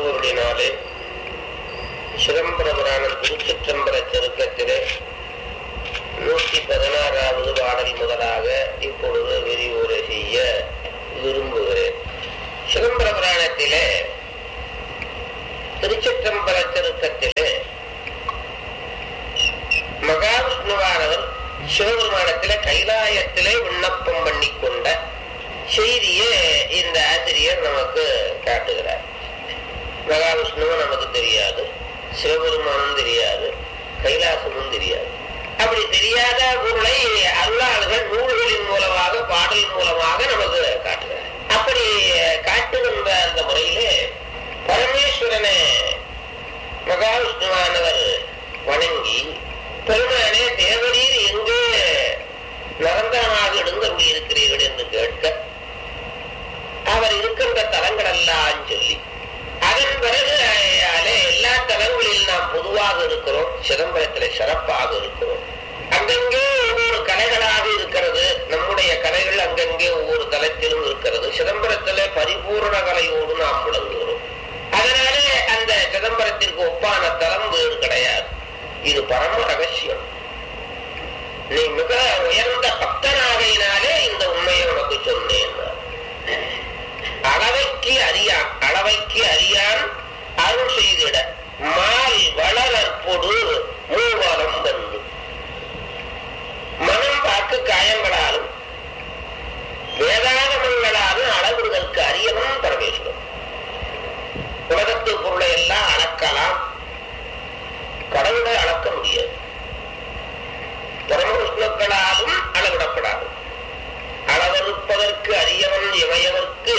திருவருளினாலே சிதம்பர புராணம் திருச்சிற்றம்பர செருக்கத்திலே நூற்றி பதினாறாவது பாடல் முதலாக இப்பொழுது விரிவுரை செய்ய விரும்புகிறேன் சிதம்பர புராணத்திலே திருச்சிற்றம்பர செருக்கத்திலே மகாவிஷ்ணுவானவர் சிவபெருமானத்திலே கைலாயத்திலே விண்ணப்பம் பண்ணி கொண்ட செய்தியை இந்த ஆசிரியர் நமக்கு காட்டுகிறார் மகாவிஷ்ணுவும் நமக்கு தெரியாது சிவபெருமானும் தெரியாது கைலாசமும் தெரியாது அப்படி தெரியாத பொருளை அருளாளர்கள் நூல்களின் மூலமாக பாடல் மூலமாக நமக்கு காட்டுகிறார் அப்படி காட்டுகின்ற அந்த முறையிலே பரமேஸ்வரனை மகாவிஷ்ணுவானவர் வணங்கி பெருமானே தேவரீர் எங்கே நிரந்தரமாக எழுந்தருளி இருக்கிறீர்கள் என்று கேட்க அவர் இருக்கின்ற தலங்கள் எல்லாம் சொல்லி அதன் பிறகு அஹ், எல்லா தலங்களில் நாம் பொதுவாக இருக்கிறோம் சிதம்பரத்தில் சிறப்பாக இருக்கிறோம் அங்கங்கே ஒவ்வொரு கலைகளாக இருக்கிறது நம்முடைய கலைகள் அங்கங்கே ஒவ்வொரு தலத்திலும் இருக்கிறது சிதம்பரத்தில் பரிபூர்ண கலையோடு நாம் விளங்குகிறோம் அதனாலே அந்த சிதம்பரத்திற்கு ஒப்பான தலம் வேறு கிடையாது இது பரம ரகசியம் நீ மிக உயர்ந்த பக்தனாகையினாலே இந்த உண்மையை உனக்கு சொன்னேன் அளவைக்கு அறியான் அளவைக்கு அறியான் அருள் செய்திட மால் வளரற்பொடு மூவலம் வந்து மனம் பார்க்கு காயங்களாலும் வேதாகமங்களாலும் அளவிடுதற்கு அரியவன் பரமேஸ்வரன் உலகத்து பொருளை எல்லாம் அளக்கலாம் கடவுளை அளக்க முடியாது பரமவிஷ்ணுக்களாலும் அளவிடப்படாது அளவறுப்பதற்கு அரியவன் இவையவர்க்கு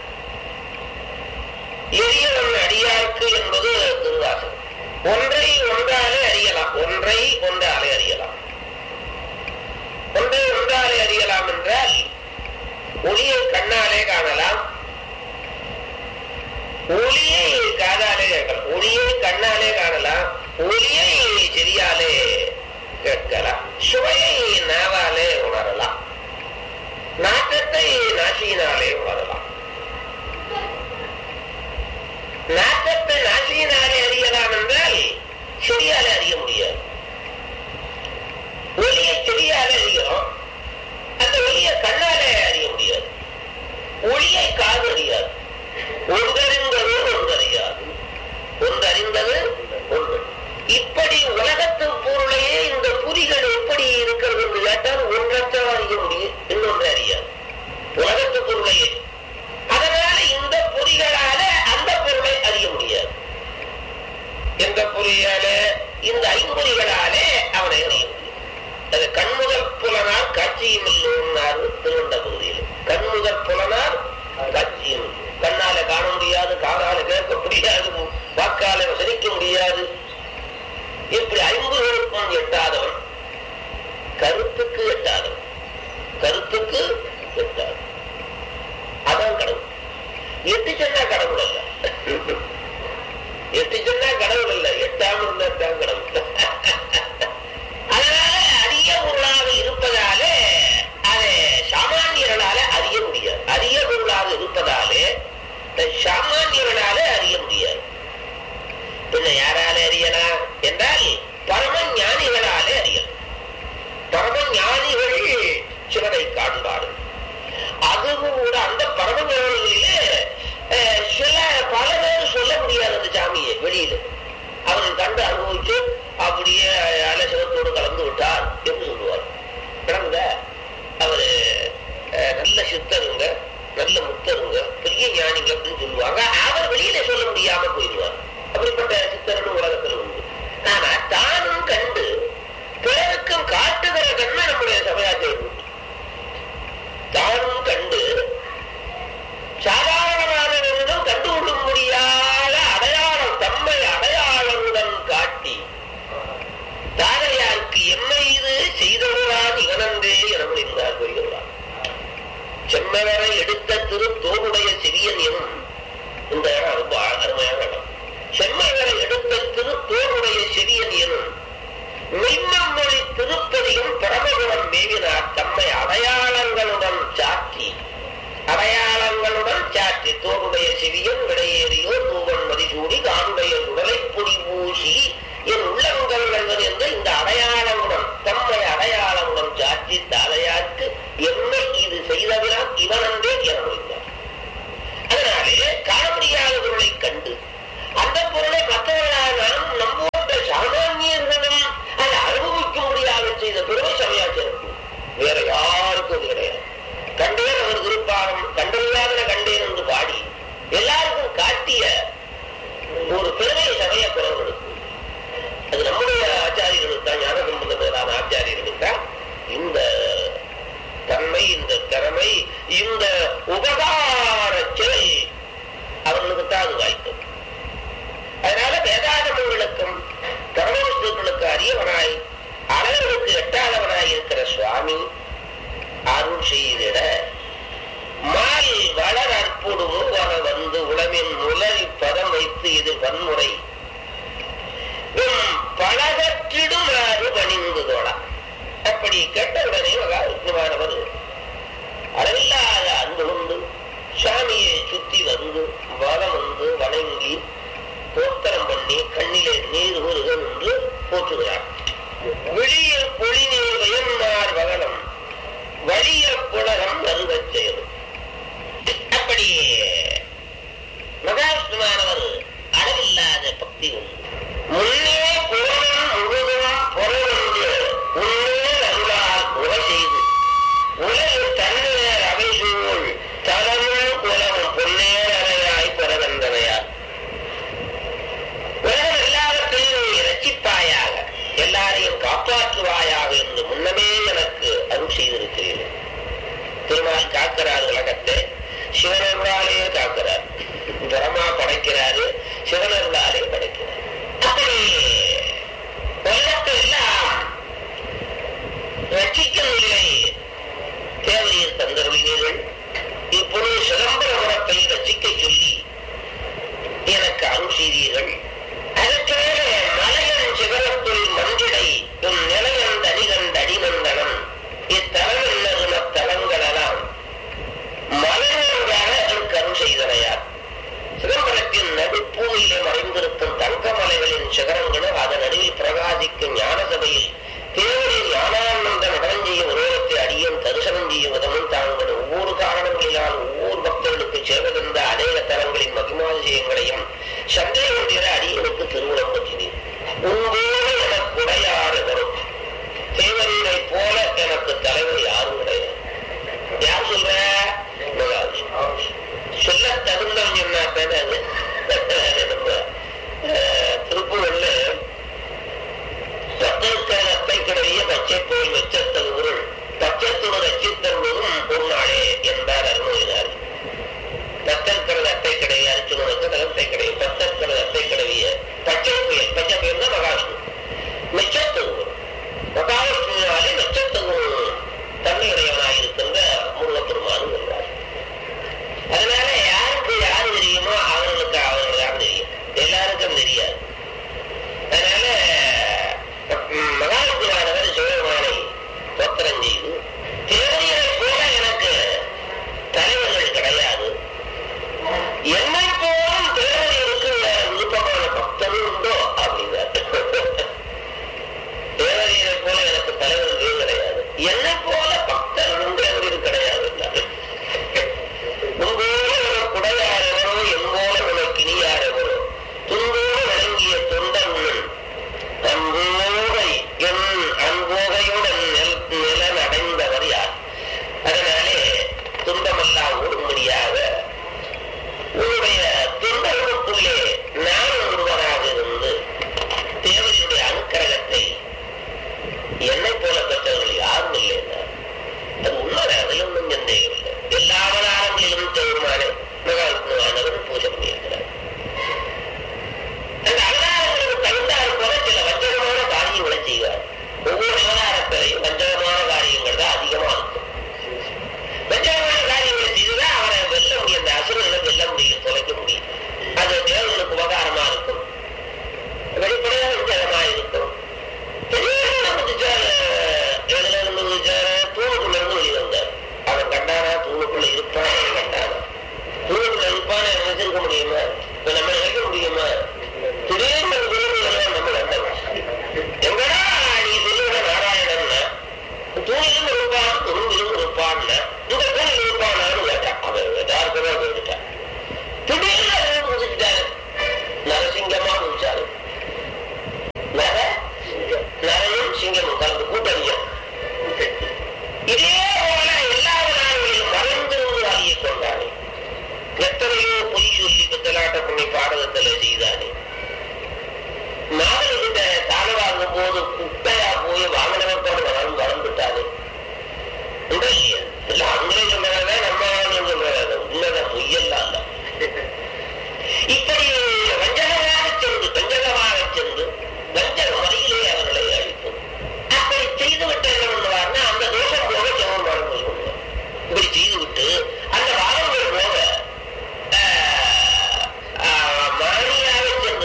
எரியவன் அடியார்க்கு என்பது திருவாசகம் ஒன்றை ஒன்றாலே அறியலாம் ஒன்றை ஒன்றாலே அறியலாம் ஒன்றை ஒன்றாலே அறியலாம் என்றால் ஒளியை கண்ணாலே காணலாம் ஒளியை காதாலே கேட்கலாம் ஒளியை கண்ணாலே காணலாம் ஒளியை செவியாலே கேட்கலாம் சுவையை நாவாலே உணரலாம் நாட்டத்தை நாசியினாலே உணரலாம் நாட்டத்தை நாசியினாலே அறியலாம் என்றால் செடியாலே அறிய முடியாது ஒளியை செடியாலே அறிகிறோம் அந்த ஒளியை கண்ணாலே அறிய முடியாது ஒளியை காது அறியாது ஒன்றறிந்தது ஒன்றறியாது ஒன்றறிந்தது ஒன்று இப்படி உலகத்து பொருளையே இந்த புரிகள் எப்படி இருக்கிறது என்று கேட்டால் ஒன்றத்தான் அறிய முடியும் இன்னொன்று அறியாது உலகத்து பொருளையே அதனால இந்த பொறிகளால அந்த பொருளை அறிய முடியாது எந்த பொறியால இந்த ஐம்பொறிகளாலே அவனை அறிய முடியும் அது கண்முதல் புலனார் காட்சியும் இல்லைன்னாரு திருவண்ட பகுதியில் கண்முதல் புலனார் காட்சியும் இல்லை. கண்ணால காண முடியாது காதால கேட்க முடியாது வாக்கால வசதிக்க முடியாது இப்படி ஐம்பதுகளுக்கும் எட்டாதவன் கருத்துக்கு எட்டாதவன் கருத்துக்கு எட்டாதவன் அதான் கடவுள் எட்டு சொன்னா கடவுள் அல்ல எட்டு சொன்னா கடவுள் அல்ல எட்டாம இருந்தா தான் கடவுள் அதனால அரிய பொருளாக இருப்பதாலே அதை சாமானியர்களால அறிய முடியாது அரிய பொருளாக இருப்பதாலே சாமானியர்களால அறிய முடியாது பின்ன யாரால அறியலாம் என்றால் பரம ஞானிகளாலே அறியலாம் பரம ஞானிகள் சிவனை காண்பார்கள் அதுவும் கூட அந்த பரம ஞானிகளிலே அஹ், சில பல பேர் சொல்ல முடியாது அந்த சாமியை வெளியில அவர்கள் கண்டு அனுபவிச்சு அப்படியே அலசவத்தோடு கலந்து விட்டார் என்று சொல்லுவார் கிடந்த அவரு அஹ், நல்ல சித்தருங்க நல்ல முத்தருங்க பெரிய ஞானிங்க அப்படின்னு சொல்லுவாங்க அவர் வெளியில சொல்ல முடியாம போயிடுவார் அப்படிப்பட்ட சித்தர்கள் உலகத்தில் உண்டு ஆனா தானும் கண்டு பிறருக்கும் காட்டுகிற தன்மை நம்முடைய சமுதாயத்தில் உண்டு தானும் கண்டு சாதாரணமானவர்களும் கண்டுகொள்ள முடியாத அடையாளம் தம்மை அடையாளங்களுடன் காட்டி தாரையாருக்கு எம்மை இது செய்தவரான் இவனந்தே என முடிந்தார் கொள்கிறார் செம்மலரை எடுத்த திரு தோளுடைய சிறியன் எனும் இந்த இடம் ரொம்ப அருமையான இடம் செம்மலரை எடுத்த திரு தோளுடைய சிறியன் எனும் மெய்மொழி திருப்பதியும் பரமகுணம் மேவினார் தம்மை அடையாளங்களுடன் சாற்றி அடையாளங்களுடன் சாற்றி தோளுடைய செவியன் விடையேறியோ தூவன் மதிசூ வன்முறை உம் பழகற்றிடுமாறு பணிந்து தோழா அப்படி கேட்டவுடனே மகாவிஷ்ணுவானவர் அளவில்லாத அன்பு கொண்டு சாமியை சுத்தி வந்து வலம் வந்து வணங்கி தோத்திரம் பண்ணி கண்ணிலே நீர் வருக என்று போற்றுகிறார் வெளிய பொழிநீர் வயன்னார் வகனம் வலிய புலகம் வருவச் செயலும் அப்படி மகாவிஷ்ணுவானவர் அளவில்லாத பக்தி உண்டு முன்னே புலனும் முழுதும் புறவென்று உன்னே அருளால் உரை செய்து உலகு தன்னேர் அவை சூழ் தலமும் குலமும் பொன்னேர் அறையாய் பிறவென்றவையார் உலகம் எல்லாவற்றையும் நீ ரட்சிப்பாயாக எல்லாரையும் காப்பாற்றுவாயாக என்று முன்னமே எனக்கு அருள் செய்திருக்கிறீர்கள் திருமால் காக்கிறார் உலகத்தை சிவனருளாலே காக்கிறார் பிரமா படைக்கிறாரு சிவனருளாலே படைக்கிறார் அப்படி உலகத்தை எல்லாம் ரட்சிக்கும் நிலை தேவையில் தந்தருளினீர்கள் இப்பொழுது சிதம்பரபுரத்தை ரசிக்க சொல்லி எனக்கு அருள் செய்தீர்கள் அதற்கு மேலே மலையன் சிகரத்துள் மஞ்சிடை உன் நிலையன் தனிகன் அடிமந்தனம் இத்தலமென்னது தலங்களெல்லாம் மலையன்காக எனக்கு அருள் செய்தனையார் சிதம்பரத்தின் நடுப்பூமியிலே மறைந்திருக்கும் தங்கமலைகளின் சிகரங்களும் அதன் நடுவில் பிரகாசிக்கும் ஞான சபையில் தேவரின் ஞானானந்த நடனம் செய்யும் உருவத்தை அடியும் தரிசனம் செய்யும் விதமும் தாங்கள் ஒவ்வொரு காரணங்களினால் ஒவ்வொரு பக்தர்களுக்கு சேர்வதென்ற அநேக தலங்களின் மகிமாதிசயங்களையும் சந்தேகம் தீர அடியனுக்கு திருமணம் பற்றினேன் உங்களோடு எனக்கு உடையாறு வரும் தேவரீரை போல எனக்கு தலைவர் யாரும் கிடையாது யார் சொல்ற மகாவிஷ்ணு. சொல்ல தகுந்தவன் சொன்னா தானே அது நம்ம அஹ், திருப்பூர்ல பத்தத்தை கிடைய பச்சை போல் வெச்சத்தல் உருள் பச்சத்துவ ரச்சித்தருவதும் பொருளாளே என்பார் அருமையினார் பத்தற்கிறது அத்தை கிடையாது அரிச்சுவனுக்கு தகத்தை கிடையாது பத்தற்கிறது அத்தை கிடைய பச்சை புயல் பச்சை புயல் தான் மகாவிஷ்ணு மெச்சத்தகுவம் மகாவிஷ்ணுவினாலே மெச்சத்தகுவம் தன்மையுடையவனாயிருக்கின்ற முருகப்பெருமான் என்றார் அதனால யாருக்கு யாரு தெரியுமோ அவர்களுக்கு அவர்கள் தான் தெரியும் எல்லாருக்கும் தெரியாது அதனால ம், மகாவிஷ்ணுவானவர் சிவபெருமானை தோத்திரம் செய்து தேவையை போல எனக்கு தலைவர்கள் கிடையாது என்னை போலும் தேவதைகளுக்கு விருப்பமான பக்தனும் உண்டோ அப்படின்னார் தேவதையை போல எனக்கு தலைவர்கள் கிடையாது என்னை போல பக்தர்களும் தேவதைகள் கிடையாது என்றார். உங்கோடு உனக்கு உடையாரவரோ எங்கோல உனக்கு இனியாரவரோ துன்போடு வழங்கிய தொண்டன் அன்போகை என் அன்போகையுடன் நெல் நிலன் அடைந்தவர் யார் அதனாலே துன்பமெல்லாம் ஓடும்படியாக உன்னுடைய துன்பங்களுக்குள்ளே நான் ஒருவராக இருந்து தேவதையுடைய அனுக்கிரகத்தை என்னை போல பெற்றவர்கள் யாரும் இல்லை என்றார். அது உண்மை அதில் ஒன்றும் சந்தேகம் இல்லை எல்லா அவதாரங்களிலும் பெருமானை மகாவிஷ்ணுவானவர் பூஜை பண்ணியிருக்கிறார் அந்த அவதாரங்களுக்கு தகுந்தாறு போல சில வஞ்சகமான காரியங்களை செய்வார் ஒவ்வொரு அவதாரத்திலையும் வஞ்சகமான காரியங்கள் தான் அதிகமா இருக்கும் வஞ்சகமான காரியங்களை செய்துதான் அவரை வெல்ல முடியும் அந்த அசுரர்களை வெல்ல முடியும் தொலைக்க முடியும் அது தேவர்களுக்கு உபகாரமா இருக்கும் வெளிப்படையாக வஞ்சகமா இருக்கும் பெரிய குதிச்சாரு எதுல இருந்து குதிச்சாரு தூணுக்குள்ள இருந்து வெளியே வந்தார் அவன் கண்டானா தூணுக்குள்ள இருப்பான் கண்டானா தூணுக்குள்ள இருப்பான நினைச்சிருக்க முடியுமா இப்ப நம்ம நினைக்க முடியுமா திடீர்னு குருகுல நம்ம கண்டவன் எங்கடா நீ சொல்லுகிற நாராயணன் தூணிலும் இருப்பான் துரும்பிலும் இருப்பான் இந்த தூணில் இருப்பானான்னு கேட்டான் அவன் யதார்த்தமா கேட்டுட்டான் திடீர்னு அவன் குதிச்சுட்டாரு நரசிங்கமா குதிச்சாரு நர நரையும் சிங்கமும் கலந்து கூட்டணியும் இதே போல எல்லா நாடுகளிலும் மறைந்திருந்து அறிய கொண்டானே எத்தனையோ பொய் சொல்லி பித்தலாட்ட பண்ணி பாடகத்துல செய்தானே நாடுகிட்ட தாழ வாங்கும் போது குட்டையா போய் வாங்கினவத்தோடு வளர்ந்து வளர்ந்துட்டானே உண்டா இல்லையா இல்ல அவங்களே சொன்னதா நம்ம சொல்றதா உண்மைதான் பொய்யெல்லாம் இல்ல இப்படி வஞ்சகமாக சென்று வஞ்சகமாக சென்று வஞ்சக முறையிலே அவர்களை அழிப்போம் அப்படி செய்துவிட்டு என்ன பண்ணுவார்னா அந்த தோஷம் போக ஜெவருமான போய் கொள்வார் இப்படி செய்துவிட்டு அந்த வாதங்கள் போக ஆஹ், ஆஹ், மானியாக சென்று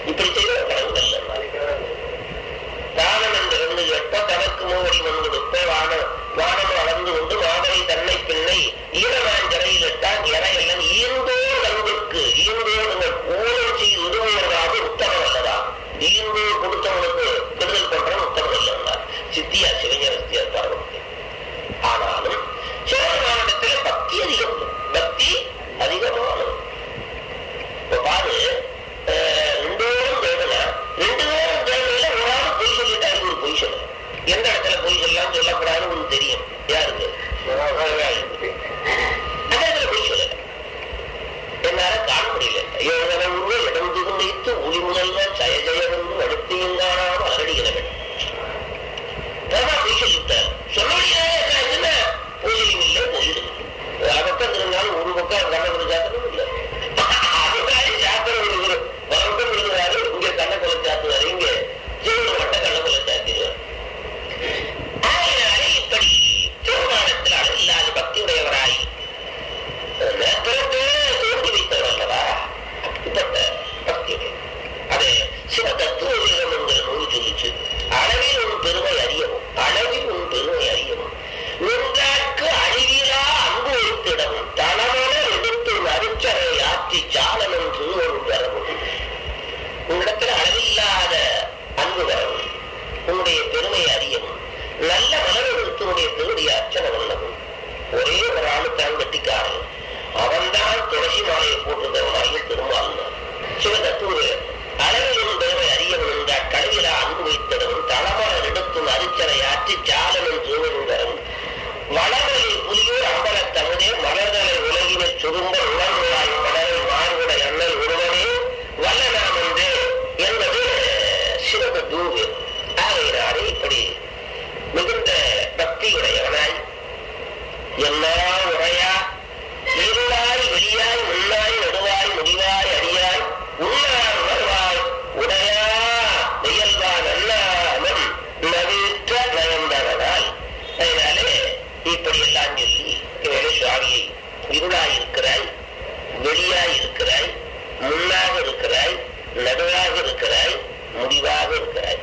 இப்படி செய்த கடவுள் அல்ல தானம் என்றிருந்து கேட்ப தனக்கு மூவடி முன்கொடுப்ப வானம் வானம் வளர்ந்து கொண்டு மாமலை தன்னை பின்னை ஈரமாஞ்சரையில் இட்டான் இறையல்லன் ஈந்தோ நண்புக்கு ஈந்தோ நீங்கள் ஊழல் செய்து உதவுவதாக உத்தமம் அல்லதா ஈந்தோ கொடுத்தவனுக்கு விடுதல் பண்றவன் உத்தமம் அல்ல சித்தியா சிவஞரஸ்தியார் பார்வதி ஆனாலும் சிவபெருமானிடத்தில் பக்தி அதிகம் பக்தி அதிகமானது இப்ப பாரு அஹ், ரெண்டு பேரும் தேவனா ரெண்டு பேரும் தேவையில ஒரு ஆள் பொய் சொல்லிட்டாரு ஒரு பொய் சொல்ல எந்த இடத்துல பொய் சொல்லலாம் சொல்லக்கூடாதுன்னு உங்களுக்கு தெரியும் யாருக்கு முதலாளிக்கு. அந்த இடத்துல பொய் சொல்லல என்னால காண முடியல ஏழரை உருவ இடம் துகுந்தைத்து ஒளி முதல்ல ஜய ஜெயவென்று அடுத்தையும் காணாமல் அரடிகிறவன் பிரமா பொய் சொல்லிவிட்டார் சொல்ல முடியாது என்ன ஆச்சுன்னா பூஜையும் இல்லை கோயிலும் இல்லை ஒரு பக்கம் இருந்தாலும் ஒரு பக்கம் கண்ணகுல சாத்திரம் இல்லை அதுக்காக சாத்திரம் இருக்கிற பக்கம் இருக்கிறாரு இங்க கண்ணகுல சாத்துவாரு இங்க ஜீவன மட்டும் கண்ணகுல சாத்திடுவார் ஆகையினாலே இப்படி திருமணத்தில் அளவில்லாத பக்தியுடையவராய் பிறகு தோண்டி வைத்தவர் அல்லவா அப்படிப்பட்ட பக்தியுடைய அது சிவ தத்துவ வீரம் என்கிற நூல் சொல்லிச்சு அளவில் உன் பெருமை அறியவும் அளவில் உன் பெருமை அறியவும் நின்றார்க்கு அழிவிலா அன்பு வைத்திடவும் தளமன எடுத்து நரிச்சரை ஆற்றி சாலனம் திருவருள் வரவும் உன்னிடத்தில் அளவில்லாத அன்பு வரவும் உன்னுடைய பெருமை அறியவும் நல்ல மலர்களுடைய திருடைய அர்ச்சனை பண்ணவும் ஒரே ஒரு ஆளு தான் கட்டிக்காரன் அவன்தான் துளசி மாலையை போட்டிருந்தவனாகிய திருமாலினான் சிவதத்துவ அளவிலும் பெருமை அறியவன் என்றால் கடவிலா அன்பு வைத்தவன் தளமலர் எடுத்தும் அரிச்சனை ஆற்றி சாலனும் திருவருந்தரும் வளமலில் புலியூர் அம்பல தமுதே மலர்களை உலகினை சுரும்ப உணர்வுவாய் படரில் மாறுபடை அண்ணல் ஒருவனே வல்லனாம் என்றே என்பது சிவதத்துவ ஆகையினாலே இப்படி மிகுந்த பக்தியுடையவனாய் எல்லா உரையா இருளாய் வெளியாய் முன்னாய் நடுவாய் முடிவாய் அடியாய் உண்ணாய் உணர்வாய் உடையா முயல்வான் அல்லாமன் நவிற்ற நயந்தவனாய் அதனாலே இப்படி எல்லாம் சொல்லி வேலை சுவாமியை இருளாய் இருக்கிறாய் வெளியாய் இருக்கிறாய் முன்னாக இருக்கிறாய் நடுவாக இருக்கிறாய் முடிவாக இருக்கிறாய்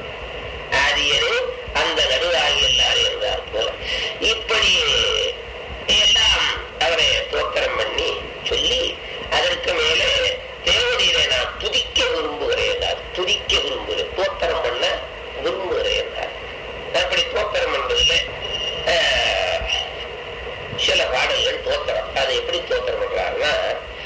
ஆதியரே அந்த நடுவாகி எல்லாரும் இருந்தார் போல இப்படி எல்லாம் அவரை தோத்திரம் பண்ணி சொல்லி அதற்கு மேலே தேவதையில நான் துதிக்க விரும்புகிறேன் என்றார். துதிக்க விரும்புகிறேன் தோத்திரம் பண்ண விரும்புகிறேன் என்றார். அப்படி தோத்திரம் என்பதில் ஆஹ், சில பாடல்கள் தோத்திரம் அதை எப்படி தோத்திரம் பண்றாருன்னா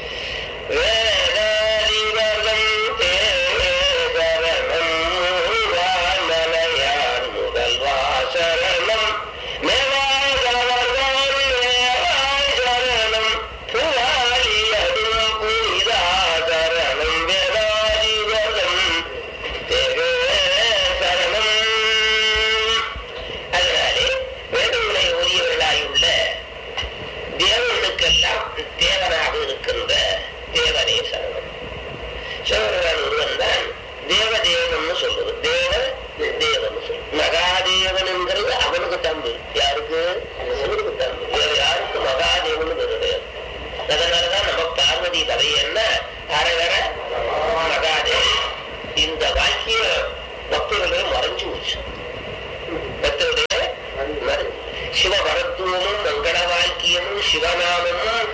வேதாதிவரம் தேவரணம் வானலையான் முதல்வா சரணம் மேவாதவர்தான் மேவாய் சரணம் புவாலியடும் புனிதா சரணம் வேதாதிவரம் தேவே சரணம் அதனாலே வேதங்களை ஓதியவர்களாயுள்ள தேவர்களுக்கெல்லாம் தேவனாக இருக்கின்ற தேவனே சரணம் சிவபெருமான் ஒருவன் தான் தேவதேவன் சொல்லுது தேவ தேவன் சொல்லு மகாதேவன் என்கிறது அவனுக்கு தம்பு யாருக்கு சிவனுக்கு தம்பு வேற யாருக்கு மகாதேவன் கிடையாது அதனாலதான் நம்ம பார்வதி தவை என்ன அரகர மகாதேவன் இந்த வாக்கிய பக்தர்களே மறைஞ்சு போச்சு பக்தருடைய மறை- சிவ மருத்துவமும் மங்கள வாக்கியமும் சிவநாமமும்